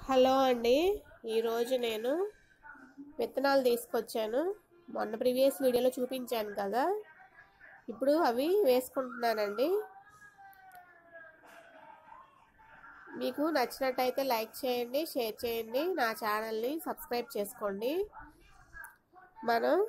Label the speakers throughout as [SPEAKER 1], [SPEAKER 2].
[SPEAKER 1] hello అండి ఈరోజు నేను విత్తనాలు తీసుకొచ్చాను మొన్న ప్రీవియస్ వీడియోలో చూపించాను కదా ఇప్పుడు అవి వేసుకుంటున్నానండి మీకు నచ్చినట్టయితే లైక్ చేయండి షేర్ చేయండి నా ఛానల్ని సబ్స్క్రైబ్ చేసుకోండి మనం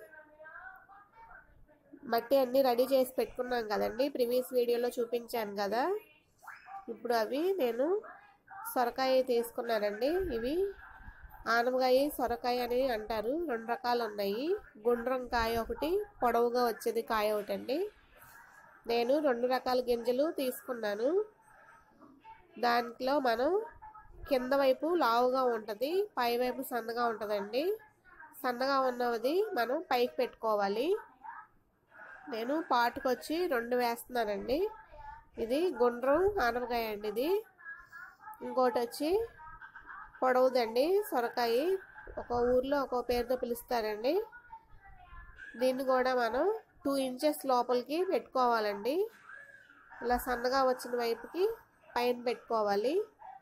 [SPEAKER 1] మట్టి అన్నీ రెడీ చేసి పెట్టుకున్నాం కదండి ప్రీవియస్ వీడియోలో చూపించాను కదా ఇప్పుడు అవి నేను సొరకాయ తీసుకున్నానండి ఇవి ఆనపకాయ సొరకాయ అని అంటారు రెండు రకాలు ఉన్నాయి గుండ్రం కాయ ఒకటి పొడవుగా వచ్చేది కాయ ఒకటి అండి నేను రెండు రకాల గింజలు తీసుకున్నాను దాంట్లో మనం కింద వైపు లావుగా ఉంటుంది పై వైపు సన్నగా ఉంటుందండి సన్నగా ఉన్నది మనం పైకి పెట్టుకోవాలి నేను పాటుకొచ్చి రెండు వేస్తున్నానండి ఇది గుండ్రం ఆనపకాయ అండి ఇది ఇంకోటి వచ్చి పొడవుదండి సొరకాయ ఒక ఊర్లో ఒక పేరుతో పిలుస్తారండి దీన్ని కూడా మనం టూ ఇంచెస్ లోపలికి పెట్టుకోవాలండి ఇలా సన్నగా వచ్చిన వైపుకి పైన పెట్టుకోవాలి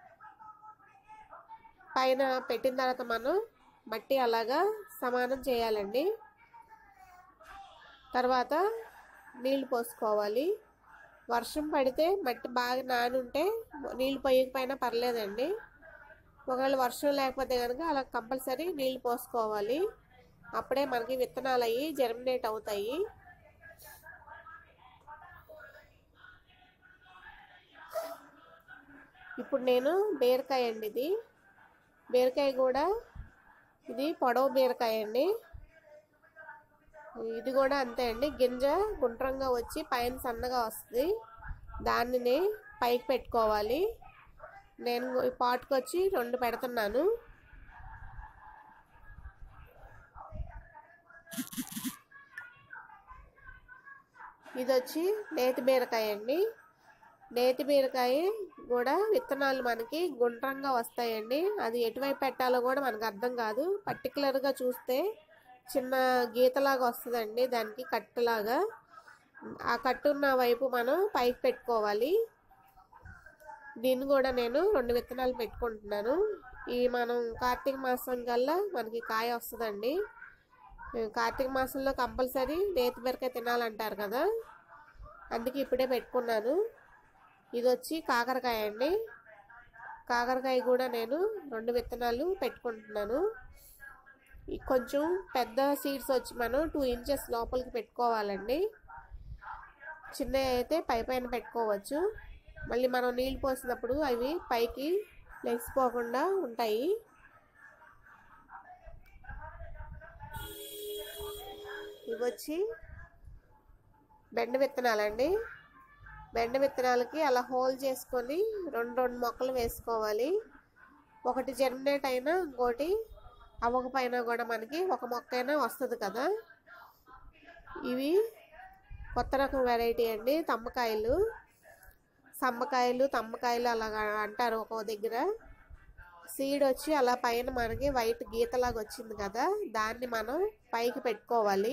[SPEAKER 1] పైన పెట్టిన తర్వాత మనం మట్టి అలాగా సమానం చేయాలండి తర్వాత నీళ్లు పోసుకోవాలి వర్షం పడితే మట్టి బాగా నానుంటే నీళ్లు పోయకపోయినా పర్లేదండి ఒకవేళ వర్షం లేకపోతే కనుక అలా కంపల్సరీ నీళ్లు పోసుకోవాలి అప్పుడే మనకి విత్తనాలు అయ్యి జర్మినేట్ అవుతాయి ఇప్పుడు నేను బీరకాయ అండి ఇది బీరకాయ కూడా ఇది పొడవు బీరకాయ అండి ఇది కూడా అంతే అండి గింజ గుండ్రంగా వచ్చి పైన సన్నగా వస్తుంది దానిని పైకి పెట్టుకోవాలి నేను ఈ పాటుకు వచ్చి రెండు పెడుతున్నాను ఇది వచ్చి నేతి బీరకాయ అండి నేతి బీరకాయ కూడా విత్తనాలు మనకి గుండ్రంగా వస్తాయండి అది ఎటువైపు పెట్టాలో కూడా మనకు అర్థం కాదు పర్టికులర్గా చూస్తే చిన్న గీతలాగా వస్తుందండి దానికి కట్టులాగా ఆ కట్టున్న వైపు మనం పైకి పెట్టుకోవాలి దీన్ని కూడా నేను రెండు విత్తనాలు పెట్టుకుంటున్నాను ఈ మనం కార్తీక మాసం కల్లా మనకి కాయ వస్తుందండి కార్తీక మాసంలో కంపల్సరీ నేతి బీరకాయ తినాలంటారు కదా అందుకే ఇప్పుడే పెట్టుకున్నాను ఇది వచ్చి కాకరకాయ అండి కాకరకాయ కూడా నేను రెండు విత్తనాలు పెట్టుకుంటున్నాను కొంచెం పెద్ద సీడ్స్ వచ్చి మనం టూ ఇంచెస్ లోపలికి పెట్టుకోవాలండి చిన్నవి అయితే పై పైన పెట్టుకోవచ్చు మళ్ళీ మనం నీళ్ళు పోసినప్పుడు అవి పైకి లెగిసిపోకుండా ఉంటాయి ఇవి వచ్చి బెండ విత్తనాలండి బెండ విత్తనాలకి అలా హోల్ చేసుకొని రెండు రెండు మొక్కలు వేసుకోవాలి ఒకటి జర్మినేట్ అయినా ఇంకోటి అవ్వకపోయినా కూడా మనకి ఒక మొక్క అయినా వస్తుంది కదా ఇవి కొత్త రకం వెరైటీ అండి తమ్మకాయలు సమ్మకాయలు తమ్మకాయలు అలాగా అంటారు ఒక్కో దగ్గర సీడ్ వచ్చి అలా పైన మనకి వైట్ గీతలాగా వచ్చింది కదా దాన్ని మనం పైకి పెట్టుకోవాలి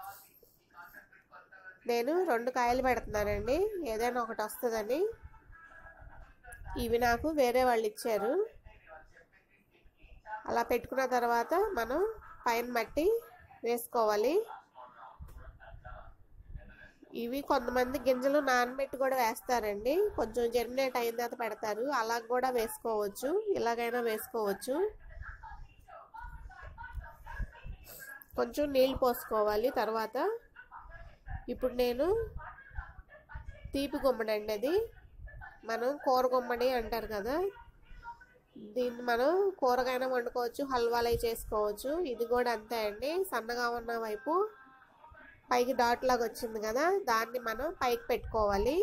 [SPEAKER 1] నేను రెండు కాయలు పెడుతున్నానండి ఏదైనా ఒకటి వస్తుందని ఇవి నాకు వేరే వాళ్ళు ఇచ్చారు అలా పెట్టుకున్న తర్వాత మనం పైన మట్టి వేసుకోవాలి ఇవి కొంతమంది గింజలు నానబెట్టి కూడా వేస్తారండి కొంచెం జర్మినేట్ అయిన తర్వాత పెడతారు అలా కూడా వేసుకోవచ్చు ఇలాగైనా వేసుకోవచ్చు కొంచెం నీళ్ళు పోసుకోవాలి తర్వాత ఇప్పుడు నేను తీపి గుమ్మడి అండి అది మనం కూర గుమ్మడి అంటారు కదా దీన్ని మనం కూరగాయన వండుకోవచ్చు హల్వాలై చేసుకోవచ్చు ఇది కూడా అంతే అండి సన్నగా ఉన్న వైపు పైకి డాట్ లాగా వచ్చింది కదా దాన్ని మనం పైకి పెట్టుకోవాలి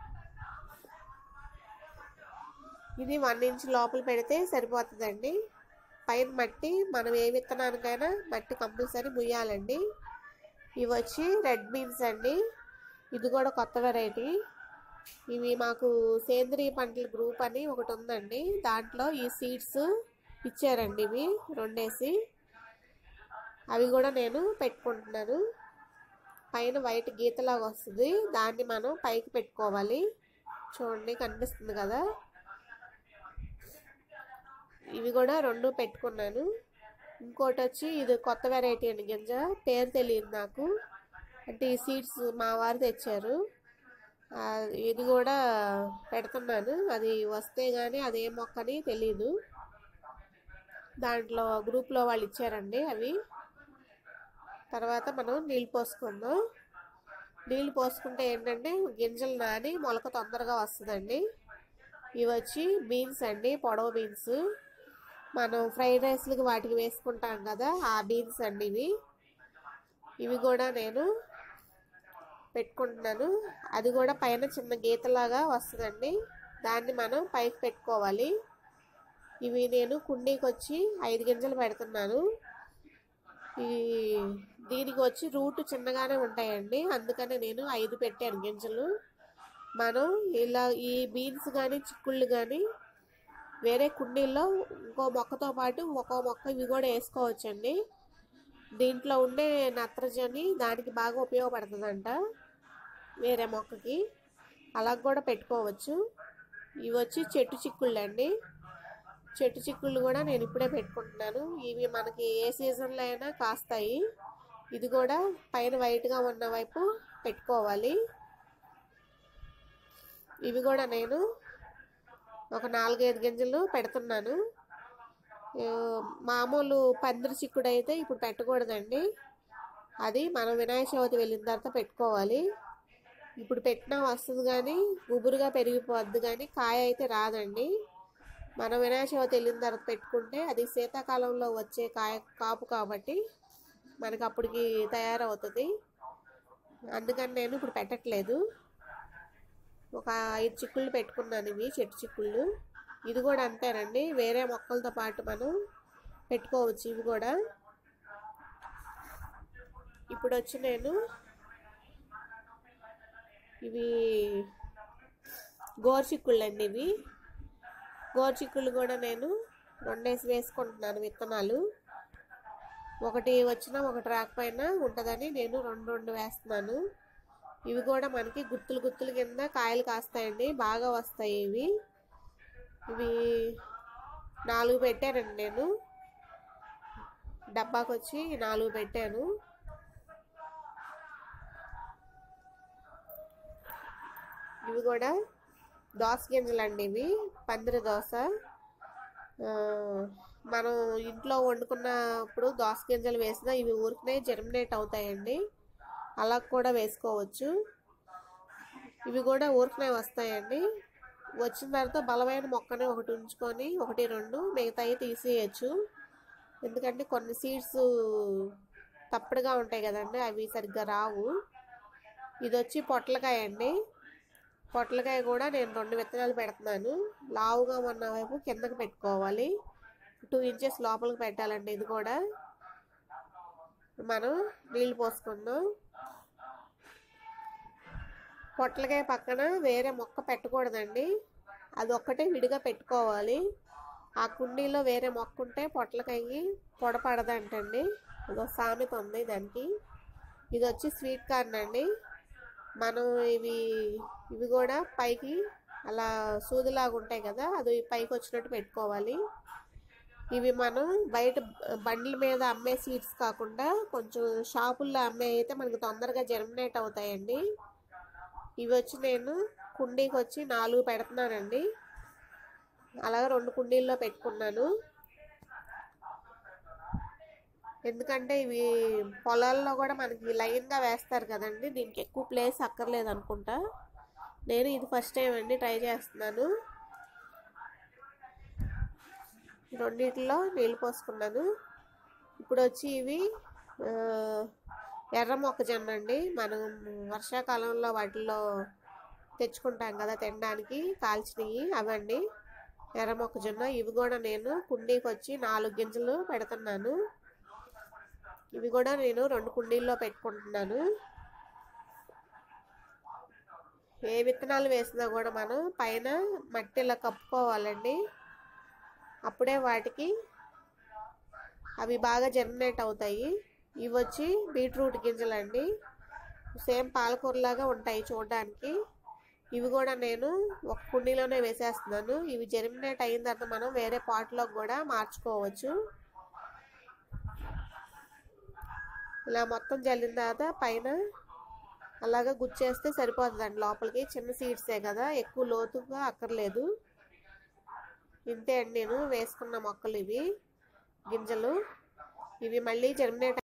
[SPEAKER 1] ఇది వన్ ఇంచ్ లోపల పెడితే సరిపోతుందండి పైన మట్టి మనం ఏ విత్తనానికైనా మట్టి కంపల్సరీ ముయ్యాలండి ఇవి వచ్చి రెడ్ బీన్స్ అండి ఇది కూడా కొత్త వెరైటీ ఇవి మాకు సేంద్రియ పంటల గ్రూప్ అని ఒకటి ఉందండి దాంట్లో ఈ సీడ్స్ ఇచ్చారండి ఇవి రెండేసి అవి కూడా నేను పెట్టుకుంటున్నాను పైన వైట్ గీతలాగా వస్తుంది దాన్ని మనం పైకి పెట్టుకోవాలి చూడండి కనిపిస్తుంది కదా ఇవి కూడా రెండు పెట్టుకున్నాను ఇంకోటి వచ్చి ఇది కొత్త వెరైటీ అండి గింజ పేరు తెలియదు నాకు అంటే ఈ సీడ్స్ మా వారు తెచ్చారు ఆ, ఇది కూడా పెడుతున్నాను అది వస్తే కానీ అది ఏ మొక్కని తెలియదు దాంట్లో గ్రూప్లో వాళ్ళు ఇచ్చారండి అవి తర్వాత మనం నీళ్ళు పోసుకుందాం నీళ్ళు పోసుకుంటే ఏంటంటే గింజలు నాని మొలక తొందరగా వస్తుందండి ఇవి వచ్చి బీన్స్ అండి పొడవ బీన్స్ మనం ఫ్రైడ్ రైస్లకి వాటికి వేసుకుంటాం కదా ఆ బీన్స్ అండి ఇవి ఇవి కూడా నేను పెట్టుకుంటున్నాను అది కూడా పైన చిన్న గీతలాగా వస్తుందండి దాన్ని మనం పైకి పెట్టుకోవాలి ఇవి నేను కుండీకి వచ్చి ఐదు గింజలు పెడుతున్నాను ఈ దీనికి వచ్చి రూట్ చిన్నగానే ఉంటాయండి అందుకనే నేను ఐదు పెట్టాను గింజలు మనం ఇలా ఈ బీన్స్ కానీ చిక్కుళ్ళు కానీ వేరే కుండీల్లో ఇంకో మొక్కతో పాటు ఒక్కో మొక్క ఇవి కూడా వేసుకోవచ్చండి దీంట్లో ఉండే నత్రజని దానికి బాగా ఉపయోగపడుతుందంట వేరే మొక్కకి అలా కూడా పెట్టుకోవచ్చు ఇవి వచ్చి చెట్టు చిక్కుళ్ళు అండి చెట్టు చిక్కుళ్ళు కూడా నేను ఇప్పుడే పెట్టుకుంటున్నాను ఇవి మనకి ఏ సీజన్లో అయినా కాస్తాయి ఇది కూడా పైన వైట్గా ఉన్న వైపు పెట్టుకోవాలి ఇవి కూడా నేను ఒక నాలుగైదు గింజలు పెడుతున్నాను ఆ, మామూలు పందిరి చిక్కుడు అయితే ఇప్పుడు పెట్టకూడదండి అది మనం వినాయక చవితి వెళ్ళిన తర్వాత పెట్టుకోవాలి ఇప్పుడు పెట్టినా వస్తుంది కానీ గుబురుగా పెరిగిపోద్ది కానీ కాయ అయితే రాదండి మనం వినాయక చవితి వెళ్ళిన తర్వాత పెట్టుకుంటే అది శీతాకాలంలో వచ్చే కాయ కాపు కాబట్టి మనకి అప్పటికి తయారవుతుంది అందుకని నేను ఇప్పుడు పెట్టట్లేదు ఒక ఐదు చిక్కుళ్ళు పెట్టుకున్నాను ఇవి చెట్టు చిక్కుళ్ళు ఇది కూడా అంతేనండి వేరే మొక్కలతో పాటు మనం పెట్టుకోవచ్చు ఇవి కూడా ఇప్పుడు వచ్చి నేను ఇవి గోరుచిక్కుళ్ళు అండి ఇవి గోరుచిక్కుళ్ళు కూడా నేను రెండేసి వేసుకుంటున్నాను విత్తనాలు ఒకటి వచ్చినా ఒకటి రాకపోయినా ఉంటుందని నేను రెండు రెండు వేస్తున్నాను ఇవి కూడా మనకి గుత్తులు గుత్తులు కింద కాయలు కాస్తాయండి బాగా వస్తాయి ఇవి ఇవి నాలుగు పెట్టానండి నేను డబ్బాకి వచ్చి నాలుగు పెట్టాను ఇవి కూడా దోస గింజలు అండి ఇవి పందిరి దోస ఆ, మనం ఇంట్లో వండుకున్నప్పుడు దోస గింజలు వేసినా ఇవి ఊరికనే జర్మినేట్ అవుతాయండి అలా కూడా వేసుకోవచ్చు ఇవి కూడా ఊరికనే వస్తాయండి వచ్చిన తర్వాత బలమైన మొక్కని ఒకటి ఉంచుకొని ఒకటి రెండు మిగతాయి తీసేయచ్చు ఎందుకంటే కొన్ని సీడ్స్ తప్పడుగా ఉంటాయి కదండి అవి సరిగ్గా రావు ఇది వచ్చి పొట్లకాయ అండి పొట్లకాయ కూడా నేను రెండు విత్తనాలు పెడుతున్నాను లావుగా ఉన్న వైపు కిందకి పెట్టుకోవాలి టూ ఇంచెస్ లోపలికి పెట్టాలండి ఇది కూడా మనం నీళ్ళు పోసుకుందాం పొట్లకాయ పక్కన వేరే మొక్క పెట్టకూడదండి అది ఒక్కటే విడిగా పెట్టుకోవాలి ఆ కుండీలో వేరే మొక్క ఉంటే పొట్లకాయ పొడపడదంటండి అదో సామెత ఉంది దానికి ఇది వచ్చి స్వీట్ కార్న్ అండి మనం ఇవి ఇవి కూడా పైకి అలా సూదిలాగా ఉంటాయి కదా అది పైకి వచ్చినట్టు పెట్టుకోవాలి ఇవి మనం బయట బండ్ల మీద అమ్మే సీడ్స్ కాకుండా కొంచెం షాపుల్లో అమ్మే అయితే మనకి తొందరగా జర్మినేట్ అవుతాయండి ఇవి వచ్చి నేను కుండీకి వచ్చి నాలుగు పెడుతున్నానండి అలాగే రెండు కుండీల్లో పెట్టుకున్నాను ఎందుకంటే ఇవి పొలాల్లో కూడా మనకి లైన్గా వేస్తారు కదండి దీనికి ఎక్కువ ప్లేస్ అక్కర్లేదు అనుకుంటా నేను ఇది ఫస్ట్ టైం అండి ట్రై చేస్తున్నాను రెండిట్లో నీళ్ళు పోసుకున్నాను ఇప్పుడు వచ్చి ఇవి ఆ, ఎర్ర మొక్కజొన్న అండి మనం వర్షాకాలంలో వాటిల్లో తెచ్చుకుంటాం కదా తినడానికి కాల్చినవి అవండి ఎర్ర మొక్కజొన్న ఇవి కూడా నేను కుండీకి వచ్చి నాలుగు గింజలు పెడుతున్నాను ఇవి కూడా నేను రెండు కుండీల్లో పెట్టుకుంటున్నాను ఏ విత్తనాలు వేసినా కూడా మనం పైన మట్టి ఇలా కప్పుకోవాలండి అప్పుడే వాటికి అవి బాగా జర్మినేట్ అవుతాయి ఇవి వచ్చి బీట్రూట్ గింజలండి సేమ్ పాలకూరలాగా ఉంటాయి చూడడానికి ఇవి కూడా నేను ఒక కుండీలోనే వేసేస్తున్నాను ఇవి జెర్మినేట్ అయిన తర్వాత మనం వేరే పాట్లోకి కూడా మార్చుకోవచ్చు ఇలా మొత్తం జల్లిన తర్వాత పైన అలాగా గుచ్చేస్తే సరిపోతుందండి లోపలికి చిన్న సీడ్సే కదా ఎక్కువ లోతుగా అక్కర్లేదు ఇంతే అండి నేను వేసుకున్న మొక్కలు ఇవి గింజలు ఇవి మళ్ళీ జర్మినేట్